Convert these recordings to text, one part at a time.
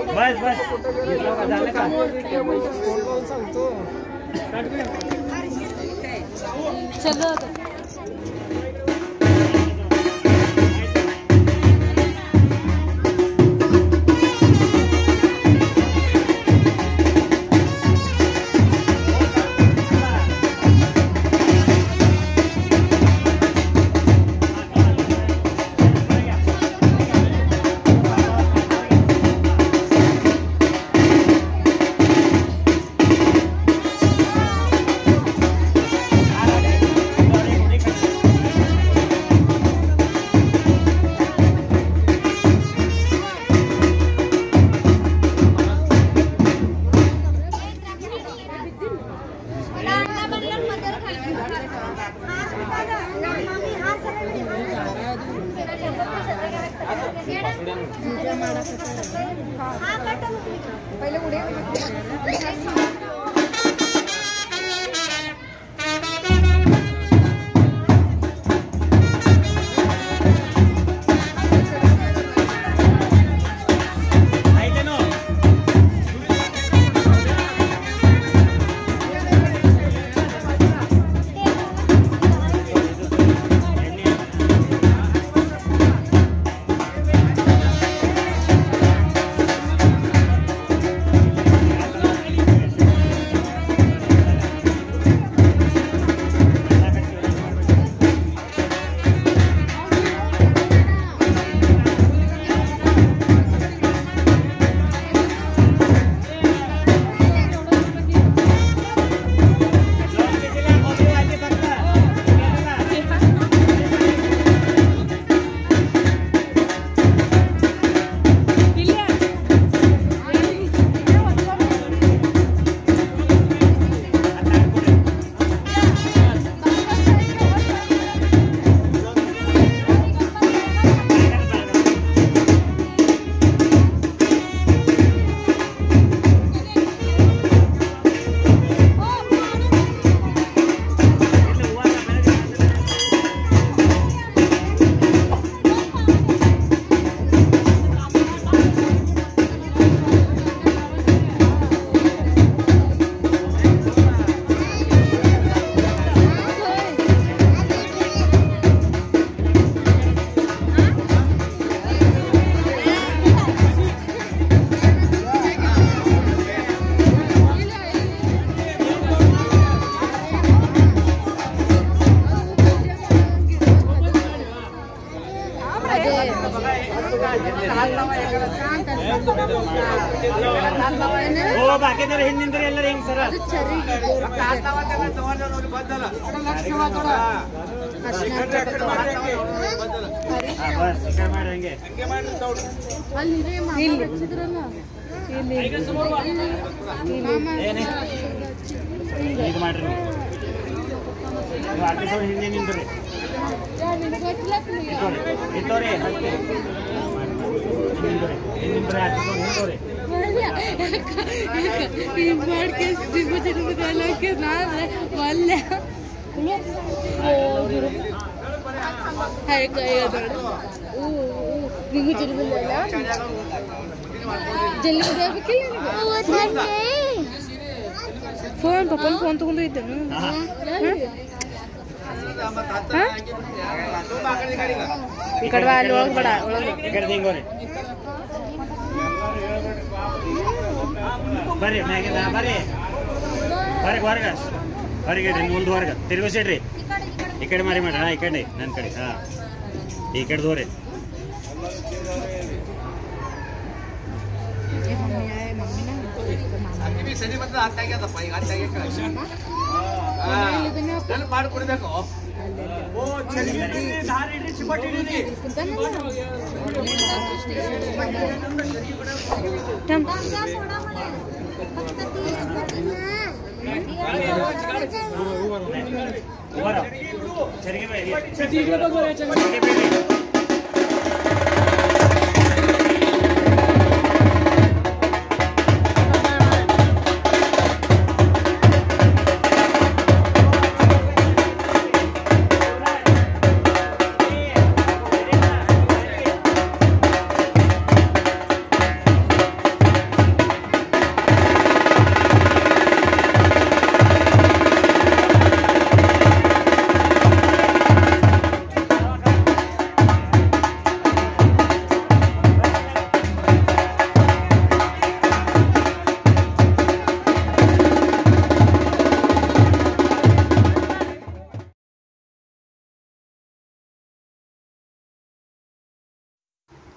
बस बस घेतलं का? झालं का चलो ऐकलं ना? हो बाकी तर ಹಿಂದಿನ ಎಲ್ಲರೂ ಹೆಂಗ್ ಸರ ಬಸ್ ಈ ಕಡೆ ಮಾಡಿ ಹಂಗೆ ಏನೇ ಇದು ಮಾಡ್ರಿ ನೀವು ನೀವು ಆಟೋ ಸೌಂಡ್ ಹಿಂದೆ ನಿಂದ್ರಿ ಇತ್ತೋರಿ ಇತ್ತೋರಿ ಹತ್ತಿ ನಿಂದ್ರಿ ನಿಂದ್ರಿ ಆಟೋ ಸೌಂಡ್ ಹಿಂದೋರಿ ಫೋನ್ ಪಪ್ಪನ ಫೋನ್ ತಗೊಂಡು ಇದ್ದೇನು ಈ ಕಡೆ ಬಾ, ಅಲ್ಲಿ ಒಳಗೆ ಬೇಡ ಒಳಗೆ ಈ ಕಡೆ ಹಿಂಗೋರಿ ಬರ್ರಿ ಮ್ಯಾಗಿಂದ ಬರ್ರಿ ಬರ್ರಿ ಹೊರಗ ಹೊರಗೆ ಇಡ್ರಿ ಮುಂದೆ ಹೊರಗ ತಿರುಗಿಸಿಡ್ರಿ ಈ ಕಡೆ ಮಾರಿ ಮಾಡ್ರಿ ಹಾ ಈ ಕಡೆ ನನ್ನ ಕಡೆ ಹಾ ಈ ಕಡೆ ದೂರಿ ಮಾಡ್ಕೊಡ್ಬೇಕು ಬರ ಚರಿಗೆ ಬೇಡಿ ಚರಿಗೆ ಬೇಡಿ ¡Vamos!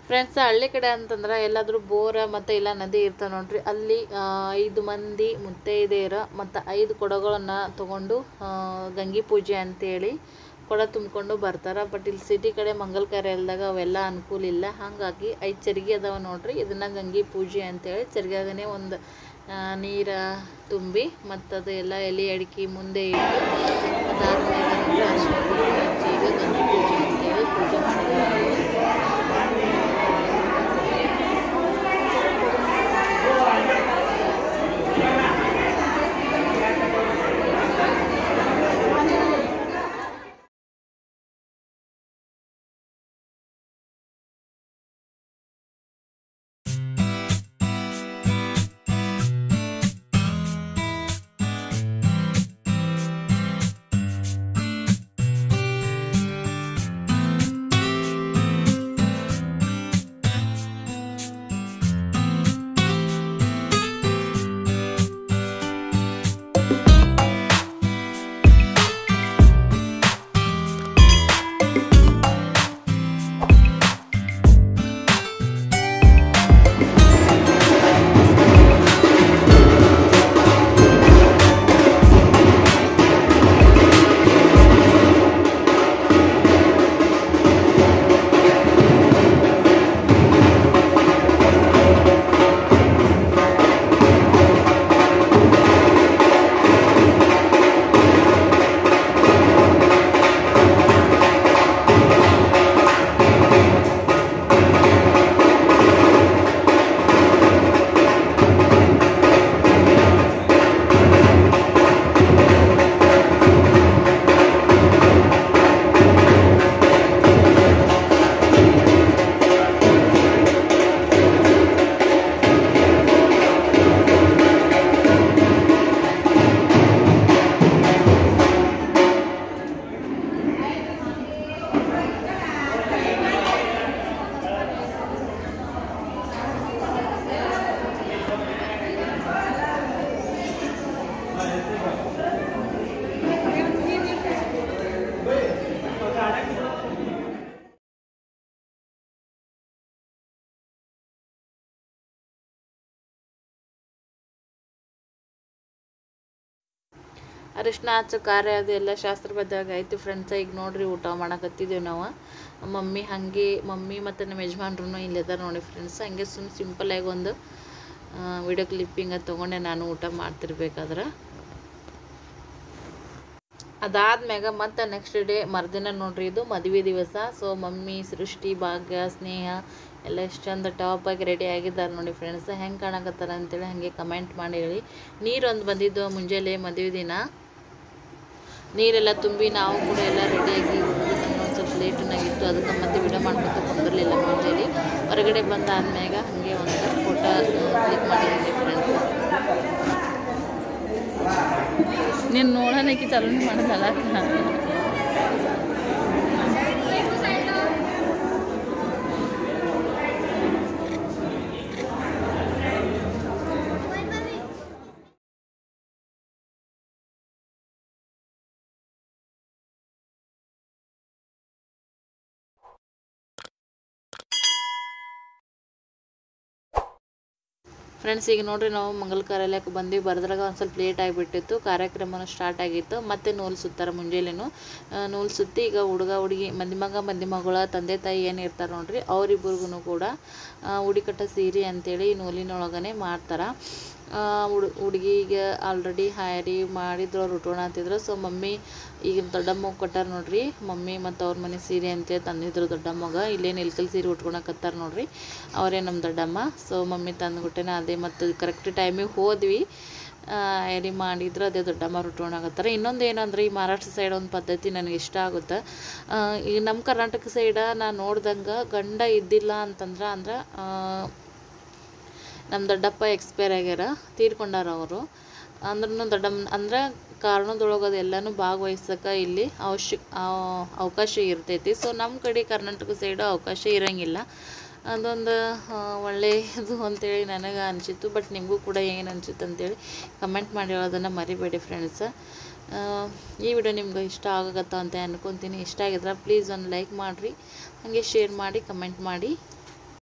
ಫ್ರೆಂಡ್ಸ್ ಹಳ್ಳಿ ಕಡೆ ಅಂತಂದ್ರೆ ಎಲ್ಲಾದರೂ ಬೋರ ಮತ್ತು ಇಲ್ಲ ನದಿ ಇರ್ತಾವೆ ನೋಡ್ರಿ ಅಲ್ಲಿ ಆ, ಐದು ಮಂದಿ ಮುತ್ತೈದೆಯರ ಮತ್ತು ಐದು ಕೊಡಗಳನ್ನು ತಗೊಂಡು ಆ, ಗಂಗೆ ಪೂಜೆ ಅಂತೇಳಿ ಕೊಡ ತುಂಬಿಕೊಂಡು ಬರ್ತಾರೆ ಬಟ್ ಇಲ್ಲಿ ಸಿಟಿ ಕಡೆ ಮಂಗಲ ಕಾರ್ಯ ಇಲ್ದಾಗ ಅವೆಲ್ಲ ಅನುಕೂಲ ಇಲ್ಲ ಹಾಗಾಗಿ ಐದು ಚರಿಗೆ ಅದಾವ ನೋಡ್ರಿ ಇದನ್ನು ಗಂಗೆ ಪೂಜೆ ಅಂತೇಳಿ ಚರಿಗಾಗನೇ ಒಂದು ನೀರ ತುಂಬಿ ಮತ್ತು ಅದು ಎಲ್ಲ ಎಲೆ ಅಡಿಕೆ ಮುಂದೆ ಇಟ್ಟು ಅದಾದ್ಮೇಲೆ ನೋಡ್ರಿ ಅರಿಶಿನ ಕುಂಕುಮ ಹಚ್ಚಿ ಈಗ ಗಂಗೆ ಪೂಜೆ ಅಂತೇಳಿ ಪೂಜೆ ಮಾಡಿದ್ದಾರೆ ಅರಿಶಿನ ಹಚ್ಚೋ ಕಾರ್ಯ ಅದು ಎಲ್ಲ ಶಾಸ್ತ್ರಬದ್ಧವಾಗಿ ಆಯಿತು ಫ್ರೆಂಡ್ಸ ಈಗ ನೋಡ್ರಿ ಊಟ ಮಾಡಕತ್ತಿದ್ದೀವಿ ನಾವು ಮಮ್ಮಿ ಹಾಗೆ ಮಮ್ಮಿ ಮತ್ತು ನಮ್ಮ ಯಜಮಾನ್ರು ಇಲ್ಲಿದ್ದಾರೆ ನೋಡಿ ಫ್ರೆಂಡ್ಸ್ ಹಂಗೆ ಸುಮ್ಮನೆ ಸಿಂಪಲಾಗಿ ಒಂದು ವಿಡಿಯೋ ಕ್ಲಿಪ್ಪಿಂಗ ತೊಗೊಂಡೆ ನಾನು ಊಟ ಮಾಡ್ತಿರ್ಬೇಕಾದ್ರೆ ಅದಾದ್ಮ್ಯಾಗ ಮತ್ತೆ ನೆಕ್ಸ್ಟ್ ಡೇ ಮರುದಿನ ನೋಡ್ರಿ ಇದು ಮದುವೆ ದಿವಸ ಸೊ ಮಮ್ಮಿ ಸೃಷ್ಟಿ ಭಾಗ್ಯ ಸ್ನೇಹ ಎಲ್ಲ ಎಷ್ಟು ಚಂದ ಟಾಪಾಗಿ ರೆಡಿ ಆಗಿದ್ದಾರೆ ನೋಡಿ ಫ್ರೆಂಡ್ಸ್ ಹೆಂಗೆ ಕಾಣಕತ್ತಾರ ಅಂತೇಳಿ ಹಾಗೆ ಕಮೆಂಟ್ ಮಾಡಿ ಹೇಳಿ ನೀರೊಂದು ಬಂದಿದ್ದು ಮುಂಜಾನೆ ಮದುವೆ ದಿನ ನೀರೆಲ್ಲ ತುಂಬಿ ನಾವು ಕೂಡ ಎಲ್ಲ ರೆಡಿಯಾಗಿ ಒಂದು ಸ್ವಲ್ಪ ಲೇಟನಾಗಿತ್ತು ಅದಕ್ಕೆ ಮತ್ತೆ ವಿಡಿಯೋ ಮಾಡ್ಕೊತ ಕುಂದಿರಲಿಲ್ಲ ಮುಂಜಾನೆ ಹೊರಗಡೆ ಬಂದಾದ್ಮ್ಯಾಗ ಹಾಗೆ ಒಂದು ಫೋಟೋ ಕ್ಲಿಕ್ ಮಾಡಿದ್ದೀನಿ ಫ್ರೆಂಡ್ಸ್ ನೀನು ನೋಡೋಣಕ್ಕೆ ಚಾಲೂ ಮಾಡೋದಲ್ಲ ಫ್ರೆಂಡ್ಸ್ ಈಗ ನೋಡ್ರಿ ನಾವು ಮಂಗಲ ಕಾರ್ಯಾಲಯಕ್ಕೆ ಬಂದ್ವಿ ಬರೆದ್ರಾಗ ಒಂದು ಸ್ವಲ್ಪ ಲೇಟ್ ಆಗಿಬಿಟ್ಟಿತ್ತು ಕಾರ್ಯಕ್ರಮನೂ ಸ್ಟಾರ್ಟ್ ಆಗಿತ್ತು ಮತ್ತೆ ನೂಲು ಸುತ್ತಾರೆ ಮುಂಜಾನೆನು ನೂಲು ಸುತ್ತಿ ಈಗ ಹುಡುಗ ಹುಡುಗಿ ಮಂದಿ ಮಗ ಮಂದಿ ಮಗಳ ತಂದೆ ತಾಯಿ ಏನು ಇರ್ತಾರೆ ನೋಡ್ರಿ ಅವರಿಬ್ಬರಿಗೂ ಕೂಡ ಆ, ಉಡಿಕಟ್ಟ ಸೀರೆ ಅಂತೇಳಿ ನೂಲಿನೊಳಗನೆ ಮಾಡ್ತಾರೆ ಹುಡು ಹುಡುಗಿಗೆ ಆಲ್ರೆಡಿ ಹ್ಯಾರಿ ಮಾಡಿದ್ರು ಅವ್ರು ಉಟ್ಕೋಣ ಅಂತಿದ್ರು ಸೊ ಮಮ್ಮಿ ಈಗ ದೊಡ್ಡಮ್ಮ ಕೊಟ್ಟಾರ ನೋಡ್ರಿ ಮಮ್ಮಿ ಮತ್ತು ಅವ್ರ ಮನೆ ಸೀರೆ ಅಂತೇಳಿ ತಂದಿದ್ರು ದೊಡ್ಡಮ್ಮಗ ಇಲ್ಲೇ ನಿಲ್ಕಲ್ ಸೀರೆ ಉಟ್ಕೊಳಕತ್ತಾರ ನೋಡ್ರಿ ಅವರೇ ನಮ್ಮ ದೊಡ್ಡಮ್ಮ ಸೊ ಮಮ್ಮಿ ತಂದುಬಿಟ್ಟೆನ ಅದೇ ಮತ್ತು ಕರೆಕ್ಟ್ ಟೈಮಿಗೆ ಹೋದ್ವಿ ಎರಿ ಮಾಡಿದ್ರು ಅದೇ ದೊಡ್ಡಮ್ಮ ಉಟ್ಕೊಳಕತ್ತಾರ ಇನ್ನೊಂದು ಏನಂದ್ರೆ ಈ ಮಹಾರಾಷ್ಟ್ರ ಸೈಡ್ ಒಂದು ಪದ್ಧತಿ ನನಗೆ ಇಷ್ಟ ಆಗುತ್ತೆ ಆ, ಈಗ ನಮ್ಮ ಕರ್ನಾಟಕ ಸೈಡ ನಾನು ನೋಡ್ದಂಗೆ ಗಂಡ ಇದ್ದಿಲ್ಲ ಅಂತಂದ್ರೆ ಅಂದ್ರೆ ಆ, ನಮ್ಮ ದೊಡ್ಡಪ್ಪ ಎಕ್ಸ್ಪೈರ್ ಆಗ್ಯಾರ ತೀರ್ಕೊಂಡಾರ ಅವರು ಅಂದ್ರೂ ದೊಡ್ಡಮ್ಮ ಅಂದ್ರೆ ಕಾರಣದೊಳಗೆ ಅದೆಲ್ಲನೂ ಭಾಗವಹಿಸಕ್ಕೆ ಇಲ್ಲಿ ಅವಶ್ಯ ಆ- ಅವಕಾಶ ಇರ್ತೈತಿ ಸೊ ನಮ್ಮ ಕಡೆ ಕರ್ನಾಟಕ ಸೈಡು ಅವಕಾಶ ಇರೋಂಗಿಲ್ಲ ಅದೊಂದು ಆ, ಒಳ್ಳೆಯದು ಅಂತೇಳಿ ನನಗೆ ಅನಿಸಿತ್ತು ಬಟ್ ನಿಮಗೂ ಕೂಡ ಏನು ಅನಿಸುತ್ತೆ ಅಂತೇಳಿ ಕಮೆಂಟ್ ಮಾಡಿ ಹೇಳೋದನ್ನು ಮರಿಬೇಡಿ ಫ್ರೆಂಡ್ಸ ಈ ವಿಡಿಯೋ ನಿಮ್ಗೆ ಇಷ್ಟ ಆಗತ್ತ ಅಂತ ಅನ್ಕೊತೀನಿ ಇಷ್ಟ ಆಗಿದ್ರೆ ಪ್ಲೀಸ್ ಒಂದು ಲೈಕ್ ಮಾಡಿರಿ ಹಾಗೆ ಶೇರ್ ಮಾಡಿ ಕಮೆಂಟ್ ಮಾಡಿ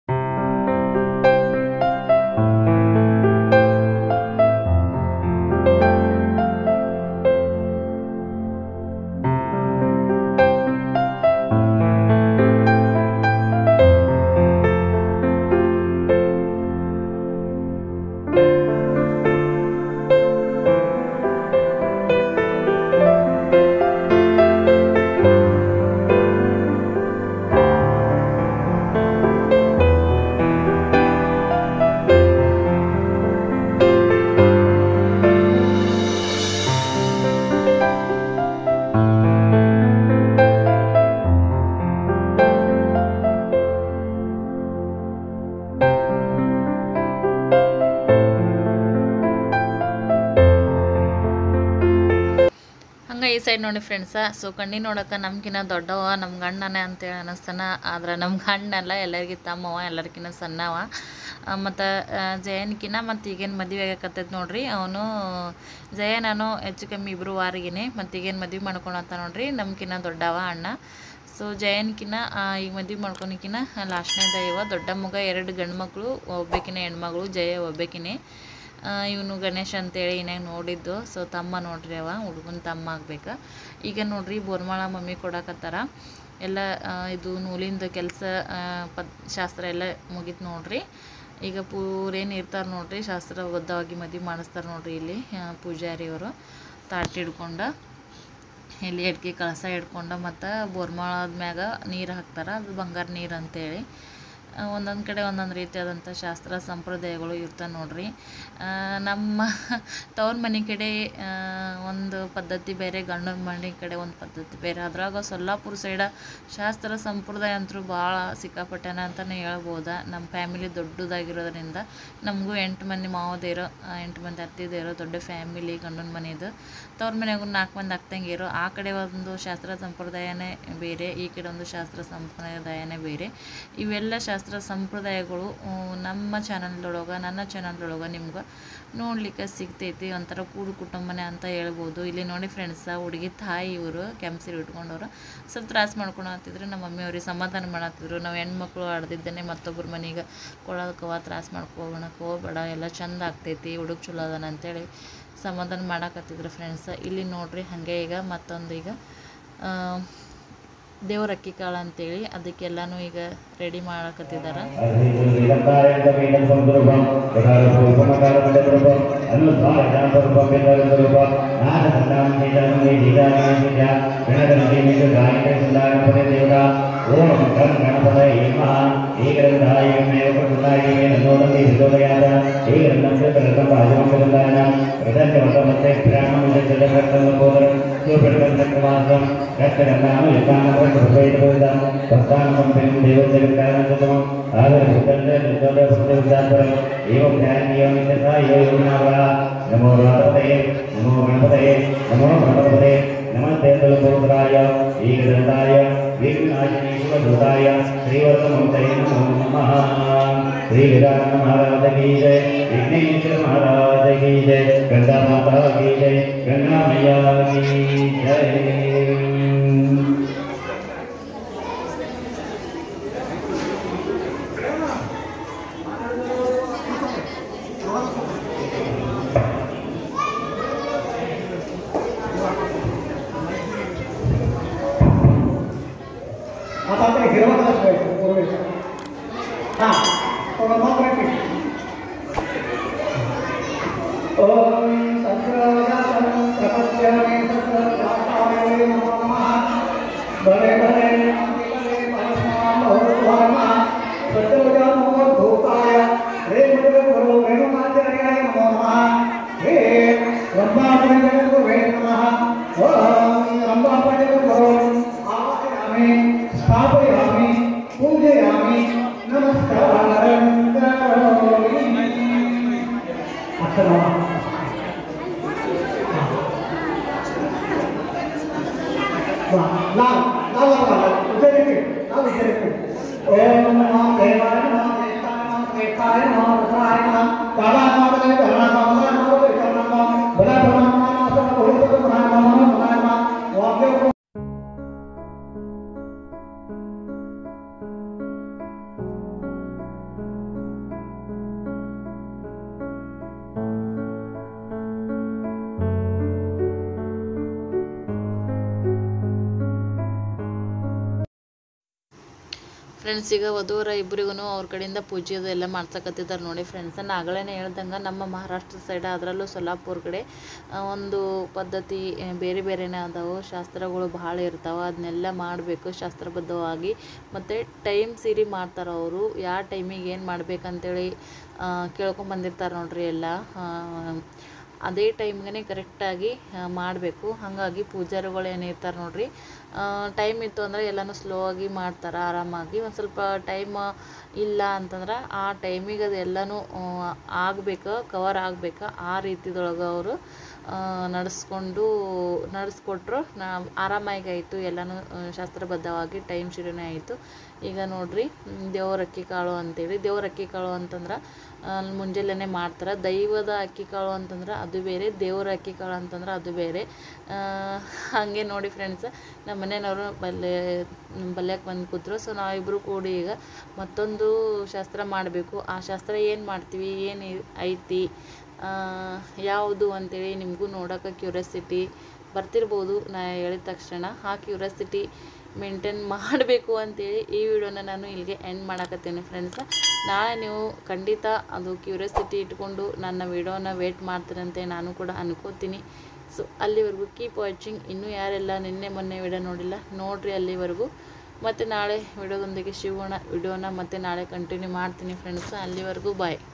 ಈ ಸೈಡ್ ನೋಡಿ ಫ್ರೆಂಡ್ಸ ಸೊ ಕಣ್ಣಿ ನೋಡಕ್ಕೆ ನಮ್ಗಿನ್ನ ದೊಡ್ಡವ ನಮ್ಮ ಗಂಡನೇ ಅಂತೇಳಿ ಅನ್ನಿಸ್ತಾನ ಆದ್ರೆ ನಮ್ಮ ಗಂಡಲ್ಲ ಎಲ್ಲರಿಗೂ ತಮ್ಮವ ಎಲ್ಲರಿಗಿನ್ನ ಸಣ್ಣವ ಮತ್ತು ಜಯನ್ಕಿನ ಮತ್ತು ಈಗೇನು ಮದುವೆ ಆಗಕತ್ತೈತೆ ನೋಡ್ರಿ ಅವನು ಜಯ ನಾನು ಹೆಚ್ಚು ಕಮ್ಮಿ ಇಬ್ಬರು ವಾರಿಗಿನೇ ಮತ್ತು ಈಗೇನು ಮದುವೆ ಮಾಡ್ಕೊಳತ್ತ ನೋಡ್ರಿ ನಮ್ಗಿನ್ನ ದೊಡ್ಡವ ಅಣ್ಣ ಸೊ ಜಯನ್ಕಿನ ಈಗ ಮದುವೆ ಮಾಡ್ಕೊಳಕಿನ ಲಾಸ್ಟ್ನೇ ದೈವ ದೊಡ್ಡ ಮಗ ಎರಡು ಗಂಡು ಮಕ್ಕಳು ಒಬ್ಬಾಕಿನ ಹೆಣ್ಮಗಳು ಜಯ ಒಬ್ಬಾಕಿನೇ ಇವನು ಗಣೇಶ್ ಅಂತೇಳಿ ಇನ್ಯಾಗ ನೋಡಿದ್ದು ಸೊ ತಮ್ಮ ನೋಡ್ರಿ ಅವ ಹುಡುಗನ ತಮ್ಮ ಆಗ್ಬೇಕು ಈಗ ನೋಡ್ರಿ ಬೋರ್ಮಾಳ ಮಮ್ಮಿ ಕೊಡಕತ್ತಾರ ಎಲ್ಲ ಆ, ಇದು ನೂಲಿಂದ ಕೆಲಸ ಪದ್ ಶಾಸ್ತ್ರ ಎಲ್ಲ ಮುಗೀತು ನೋಡ್ರಿ ಈಗ ಪೂರೇನು ಇರ್ತಾರೆ ನೋಡ್ರಿ ಶಾಸ್ತ್ರಬದ್ಧವಾಗಿ ಮದುವೆ ಮಾಡಿಸ್ತಾರೆ ನೋಡ್ರಿ ಇಲ್ಲಿ ಆ, ಪೂಜಾರಿಯವರು ತಾಟಿ ಹಿಡ್ಕೊಂಡು ಇಲ್ಲಿ ಎಡ್ಕೆ ಕಳಸ ಹಿಡ್ಕೊಂಡು ಮತ್ತು ಬೋರ್ಮಾಳದ ಮ್ಯಾಗ ನೀರು ಹಾಕ್ತಾರೆ ಅದು ಬಂಗಾರ ನೀರು ಅಂತೇಳಿ ಒಂದೊಂದು ಕಡೆ ಒಂದೊಂದು ರೀತಿಯಾದಂಥ ಶಾಸ್ತ್ರ ಸಂಪ್ರದಾಯಗಳು ಇರ್ತವೆ ನೋಡ್ರಿ ಆ, ನಮ್ಮ ತವ್ರ ಮನೆ ಕಡೆ ಆ, ಒಂದು ಪದ್ಧತಿ ಬೇರೆ ಗಂಡನ ಮನೆ ಕಡೆ ಒಂದು ಪದ್ಧತಿ ಬೇರೆ ಅದ್ರಾಗ ಸೊಲ್ಲಾಪುರ ಸೈಡ ಶಾಸ್ತ್ರ ಸಂಪ್ರದಾಯ ಅಂತೂ ಭಾಳ ಸಿಕ್ಕಾಪಟ್ಟೆನ ಅಂತಲೇ ಹೇಳ್ಬೋದ ನಮ್ಮ ಫ್ಯಾಮಿಲಿ ದೊಡ್ಡದಾಗಿರೋದ್ರಿಂದ ನಮಗೂ ಎಂಟು ಮಂದಿ ಮಾವದೇರೋ ಎಂಟು ಮಂದಿ ಅತ್ತಿದೇರೋ ದೊಡ್ಡ ಫ್ಯಾಮಿಲಿ ಗಂಡನ ಮನೆದು ತವ್ರ ಮನೆಯಾಗ ಒಂದು ನಾಲ್ಕು ಮಂದಿ ಅಕ್ಕಂಗಿರೋ ಆ ಕಡೆ ಒಂದು ಶಾಸ್ತ್ರ ಸಂಪ್ರದಾಯನೇ ಬೇರೆ ಈ ಕಡೆ ಒಂದು ಶಾಸ್ತ್ರ ಸಂಪ್ರದಾಯನೇ ಬೇರೆ ಇವೆಲ್ಲ ಶಾಸ್ತ್ರ ಸಂಪ್ರದಾಯಗಳು ಆ, ನಮ್ಮ ಚಾನಲ್ದೊಳಗೆ ನನ್ನ ಚಾನಲ್ದೊಳಗೆ ನಿಮ್ಗೆ ನೋಡ್ಲಿಕ್ಕೆ ಸಿಗ್ತೈತಿ ಒಂಥರ ಕೂಡು ಕುಟುಂಬನೇ ಅಂತ ಹೇಳ್ಬೋದು ಇಲ್ಲಿ ನೋಡಿ ಫ್ರೆಂಡ್ಸ ಹುಡುಗಿ ತಾಯಿ ಇವರು ಕೆಂಪ್ಸಿರು ಇಟ್ಕೊಂಡವ್ರು ಸ್ವಲ್ಪ ತ್ರಾಸ ಮಾಡ್ಕೊಂಡು ಹತ್ತಿದ್ರು ನಮ್ಮ ಮಮ್ಮಿ ಅವ್ರಿಗೆ ಸಮಾಧಾನ ಮಾಡತ್ತಿದ್ರು ನಾವು ಹೆಣ್ಮಕ್ಳು ಆಡ್ದಿದ್ದೇನೆ ಮತ್ತೊಬ್ಬರ ಮನೆಗೆ ಕೊಡೋದಕ್ಕವ ತ್ರಾಸ ಮಾಡ್ಕೊಳಕ್ಕೆ ಹೋಗ್ಬೇಡ ಎಲ್ಲ ಚಂದ ಆಗ್ತೈತಿ ಹುಡುಗ ಚಲೋ ಅದಾನ ಅಂತೇಳಿ ಸಮಾಧಾನ ಮಾಡಾಕತ್ತಿದ್ರು ಫ್ರೆಂಡ್ಸ ಇಲ್ಲಿ ನೋಡ್ರಿ ಹಾಗೆ ಈಗ ಮತ್ತೊಂದು ಈಗ ಆ, ದೇವ್ರ ಅಕ್ಕಿ ಕಾಳು ಅಂತೇಳಿ ಅದಕ್ಕೆಲ್ಲನೂ ಈಗ ರೆಡಿ ಮಾಡಕತ್ತಿದ್ದಾರೆ ನಮೋ ಗಣಪತಯೇ ನಮೋ ಗಣಪತಯೇ ನಮೋ ಗಣಪತಯೇ ನಮಸ್ತೆ ತಲುಪೋತ್ರಾಯ ಏಕದಂತಾಯ ವಿಘ್ನಾಶಿನೇಶ್ವರೂತಾಯ ಶ್ರೀವರ್ಧಮಂತೈ ನಮೋ ನಮಃ ಶ್ರೀ ವಿರಾಟ ಮಹಾರಾಜ ಕಿ ಜಯ ವಿಘ್ನೇಶ್ವರ ಮಹಾರಾಜ ಕಿ ಜಯ ಗಂಗಾ ಮಾತಾ ಕಿ ಜಯ ಗಂಗಾ ಮೈಯಾ ಕಿ ಜಯ आता आपण हिरवा कलर ठेवायचा पूर्वेचा हा थोडा मात्र की ओम सत्संगासनं प्रपद्यामि सत्संगासाय नमो नमः भले भले भले परस्मान् भवत्वामा सत्संगा नमो भूताय हे मुद्र गुरु वेणुमाचार्याय नमो नमः हे ब्रह्मापणे गुरुवे नमः ओम ब्रह्मापणे गुरु आवाहयामि स्थापयामि पूजयामि नमस्कारं करोमि अत्र लाव लाव लाव उधर रिपीट लाव इधर रिपीट ओम नमो देवाय नमो देवताय नमो प्रेताय नमो रुद्राय नमो काला नमो देवाय काला नमो नमो देवाय नमो बला नमो नमो नमो बहु नमो नमो नमो वाक्य ಫ್ರೆಂಡ್ಸ್ ಈಗ ವಧುವರ ಇಬ್ಬರಿಗೂ ಅವ್ರ ಕಡೆಯಿಂದ ಪೂಜೆ ಅದು ಎಲ್ಲ ಮಾಡ್ಸಕತ್ತಿದ್ದಾರೆ ನೋಡಿ ಫ್ರೆಂಡ್ಸ್ ನಾನು ಆಗಲೇ ಹೇಳ್ದಂಗೆ ನಮ್ಮ ಮಹಾರಾಷ್ಟ್ರ ಸೈಡ್ ಅದರಲ್ಲೂ ಸೊಲ್ಲಾಪುರ ಕಡೆ ಆ, ಒಂದು ಪದ್ಧತಿ ಆ, ಬೇರೆ ಬೇರೆನೇ ಅದಾವು ಶಾಸ್ತ್ರಗಳು ಭಾಳ ಇರ್ತಾವೆ ಅದನ್ನೆಲ್ಲ ಮಾಡಬೇಕು ಶಾಸ್ತ್ರಬದ್ಧವಾಗಿ ಮತ್ತು ಟೈಮ್ ಸೀರಿ ಮಾಡ್ತಾರೆ ಅವರು ಯಾವ ಟೈಮಿಗೆ ಏನು ಮಾಡ್ಬೇಕಂತೇಳಿ ಕೇಳ್ಕೊಂಬಂದಿರ್ತಾರೆ ನೋಡ್ರಿ ಎಲ್ಲ ಆ, ಅದೇ ಟೈಮ್ಗೆ ಕರೆಕ್ಟಾಗಿ ಮಾಡಬೇಕು ಹಾಗಾಗಿ ಪೂಜಾರಿಗಳು ಏನಿರ್ತಾರೆ ನೋಡ್ರಿ ಟೈಮ್ ಇತ್ತು ಅಂದರೆ ಎಲ್ಲನೂ ಸ್ಲೋ ಆಗಿ ಮಾಡ್ತಾರೆ ಆರಾಮಾಗಿ ಒಂದು ಸ್ವಲ್ಪ ಟೈಮ್ ಇಲ್ಲ ಅಂತಂದ್ರೆ ಆ ಟೈಮಿಗೆ ಅದು ಎಲ್ಲನೂ ಆಗಬೇಕು ಕವರ್ ಆಗಬೇಕು ಆ ರೀತಿದೊಳಗೆ ಅವರು ನಡೆಸ್ಕೊಂಡು ನಡೆಸ್ಕೊಟ್ರು ನಾ ಆರಾಮಾಗಿ ಆಯಿತು ಎಲ್ಲನೂ ಆ, ಶಾಸ್ತ್ರಬದ್ಧವಾಗಿ ಟೈಮ್ ಶುರುನೇ ಆಯಿತು ಈಗ ನೋಡ್ರಿ ಮ್, ದೇವ್ರ ಅಕ್ಕಿ ಕಾಳು ಅಂತೇಳಿ ದೇವ್ರ ಅಕ್ಕಿ ಕಾಳು ಅಂತಂದ್ರೆ ಮುಂಜಾನೆ ಮಾಡ್ತಾರೆ ದೈವದ ಅಕ್ಕಿ ಕಾಳು ಅಂತಂದ್ರೆ ಅದು ಬೇರೆ ದೇವ್ರ ಅಕ್ಕಿ ಕಾಳು ಅಂತಂದ್ರೆ ಅದು ಬೇರೆ ಆ, ಹಾಗೆ ನೋಡಿ ಫ್ರೆಂಡ್ಸ್ ನಮ್ಮ ಮನೆಯವರು ಬಲ್ಲೆ ಬಲ್ಯಕ್ಕೆ ಬಂದು ಕೂತ್ರು ಸೊ ನಾವಿಬ್ಬರು ಕೂಡಿ ಈಗ ಮತ್ತೊಂದು ಶಾಸ್ತ್ರ ಮಾಡಬೇಕು ಆ ಶಾಸ್ತ್ರ ಏನು ಮಾಡ್ತೀವಿ ಏನು ಐತಿ ಆ, ಯಾವುದು ಅಂತೇಳಿ ನಿಮಗೂ ನೋಡೋಕೆ ಕ್ಯೂರಿಯಾಸಿಟಿ ಬರ್ತಿರ್ಬೋದು ನಾ ಹೇಳಿದ ತಕ್ಷಣ ಆ ಕ್ಯೂರಿಯಾಸಿಟಿ ಮೇಂಟೈನ್ ಮಾಡಬೇಕು ಅಂತೇಳಿ ಈ ವಿಡಿಯೋನ ನಾನು ಇಲ್ಲಿಗೆ ಎಂಡ್ ಮಾಡಕತ್ತೀನಿ ಫ್ರೆಂಡ್ಸ್ ನಾಳೆ ನೀವು ಖಂಡಿತ ಅದು ಕ್ಯೂರಿಯಾಸಿಟಿ ಇಟ್ಕೊಂಡು ನನ್ನ ವಿಡಿಯೋನ ವೇಟ್ ಮಾಡ್ತೀರಂತೆ ನಾನು ಕೂಡ ಅನ್ಕೋತೀನಿ ಸೊ ಅಲ್ಲಿವರೆಗೂ ಕೀಪ್ ವಾಚಿಂಗ್ ಇನ್ನೂ ಯಾರೆಲ್ಲ ನಿನ್ನೆ ಮೊನ್ನೆ ವಿಡಿಯೋ ನೋಡಿಲ್ಲ ನೋಡಿರಿ ಅಲ್ಲಿವರೆಗೂ ಮತ್ತು ನಾಳೆ ವಿಡಿಯೋದೊಂದಿಗೆ ಸಿಗೋಣ ವಿಡಿಯೋನ ಮತ್ತೆ ನಾಳೆ ಕಂಟಿನ್ಯೂ ಮಾಡ್ತೀನಿ ಫ್ರೆಂಡ್ಸ್ ಅಲ್ಲಿವರೆಗೂ ಬಾಯ್